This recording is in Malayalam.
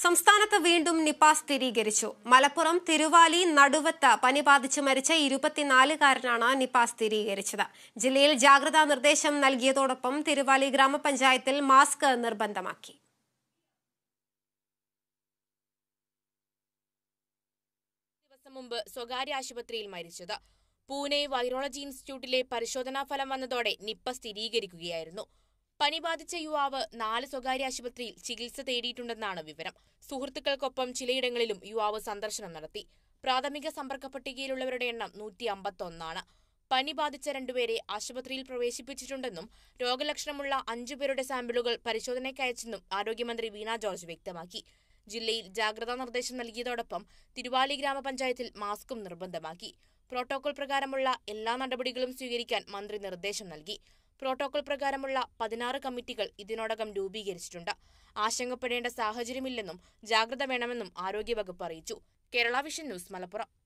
സംസ്ഥാനത്ത് വീണ്ടും നിപ സ്ഥിരീകരിച്ചു മലപ്പുറം തിരുവാലി നടുവത്ത് പനി ബാധിച്ച് മരിച്ച ഇരുപത്തിനാലുകാരനാണ് നിപ സ്ഥിരീകരിച്ചത് ജില്ലയിൽ ജാഗ്രതാ നിർദ്ദേശം നൽകിയതോടൊപ്പം തിരുവാലി ഗ്രാമപഞ്ചായത്തിൽ മാസ്ക് നിർബന്ധമാക്കി ദിവസം മുമ്പ് സ്വകാര്യ ആശുപത്രിയിൽ മരിച്ചത് പൂനെ വൈറോളജി ഇൻസ്റ്റിറ്റ്യൂട്ടിലെ പരിശോധനാ ഫലം വന്നതോടെ നിപ്പ സ്ഥിരീകരിക്കുകയായിരുന്നു പനി ബാധിച്ച യുവാവ് നാല് സ്വകാര്യ ആശുപത്രിയിൽ ചികിത്സ തേടിയിട്ടുണ്ടെന്നാണ് വിവരം സുഹൃത്തുക്കൾക്കൊപ്പം ചിലയിടങ്ങളിലും യുവാവ് സന്ദർശനം നടത്തി പ്രാഥമിക സമ്പർക്ക പട്ടികയിലുള്ളവരുടെ എണ്ണം നൂറ്റി അമ്പത്തൊന്നാണ് പനി ബാധിച്ച രണ്ടുപേരെ ആശുപത്രിയിൽ പ്രവേശിപ്പിച്ചിട്ടുണ്ടെന്നും രോഗലക്ഷണമുള്ള അഞ്ചുപേരുടെ സാമ്പിളുകൾ പരിശോധനയ്ക്കയച്ചെന്നും ആരോഗ്യമന്ത്രി വീണ ജോർജ് വ്യക്തമാക്കി ജില്ലയിൽ ജാഗ്രതാ നിർദ്ദേശം നൽകിയതോടൊപ്പം തിരുവാലി ഗ്രാമപഞ്ചായത്തിൽ മാസ്കും നിർബന്ധമാക്കി പ്രോട്ടോകോൾ പ്രകാരമുള്ള എല്ലാ നടപടികളും സ്വീകരിക്കാൻ മന്ത്രി നിർദ്ദേശം നൽകി പ്രോട്ടോകോൾ പ്രകാരമുള്ള പതിനാറ് കമ്മിറ്റികൾ ഇതിനോടകം രൂപീകരിച്ചിട്ടുണ്ട് ആശങ്കപ്പെടേണ്ട സാഹചര്യമില്ലെന്നും ജാഗ്രത വേണമെന്നും ആരോഗ്യവകുപ്പ് അറിയിച്ചു കേരള വിഷൻ ന്യൂസ് മലപ്പുറം